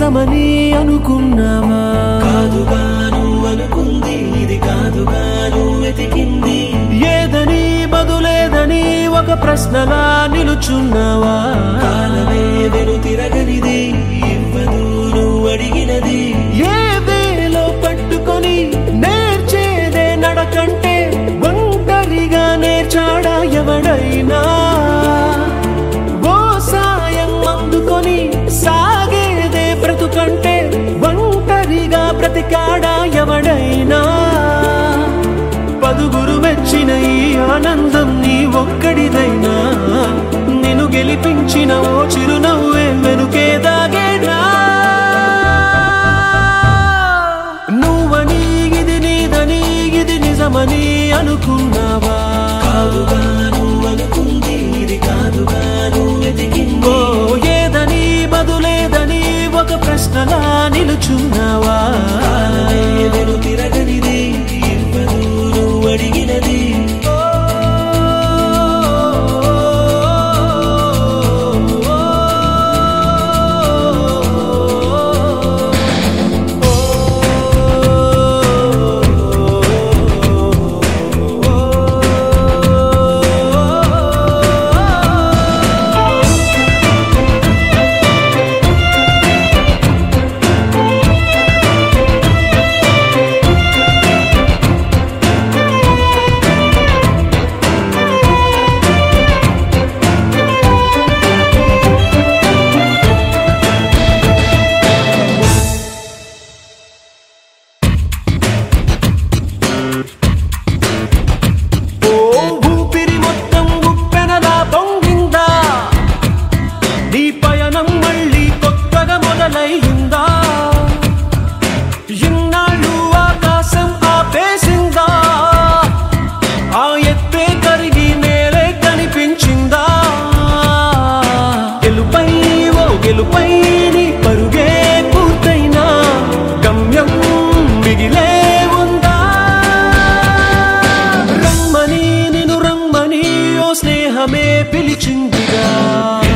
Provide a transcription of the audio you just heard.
నిజమని అనుకున్నావా కాదుగాను అనుకుంది ఇది కాదుగాను వెతికింది ఏదని బదులేదని ఒక ప్రశ్నలా నిలుచున్నావా కాలమే వెను తిరగనిది ఇవ్వదు నువ్వు అడిగినది ఏ వేలో పట్టుకొని నేర్చేదే నడకంటే ఒంటరిగా నేర్చాడా ఎవడైనా ఓ సాయం అందుకొని సాగేదే బ్రతుకంటే ఒంటరిగా బ్రతికాడా ఎవడైనా పదుగురు మెచ్చిన ఈ ఆనందం నీ ఒక్కడిదైనా నిన్ను గెలిపించిన ఓ చిరునవ్వే వెనుకే దాగేనా నువ్వని ఇది నీదని ఇది నిజమని అనుకున్నావా కాదుగాను అనుకుంది ఇది కాదుగాను వెతికింది ఓ ఏదని బదులేదని ఒక ప్రశ్నలా నిలుచున్నావా కాలమే వెను తిరగనిది ఇవ్వదు నువ్వు అడిగినది ఓ ఊపిరి మొత్తం ఉప్పెనలా పొంగిందా నీ పయనం మళ్ళీ కొత్తగా మొదలయ్యిందా ఇన్నాళ్ళు ఆకాశం ఆపేసిందా ఆ ఎత్తే కరిగి నేలే కనిపించిందా గెలుపై ఓ గెలుపై నీ పరుగే పూర్తయినా గమ్యం మిగిలే ఉందా రమ్మని నిన్ను రమ్మని ఓ స్నేహమే పిలిచిందిగా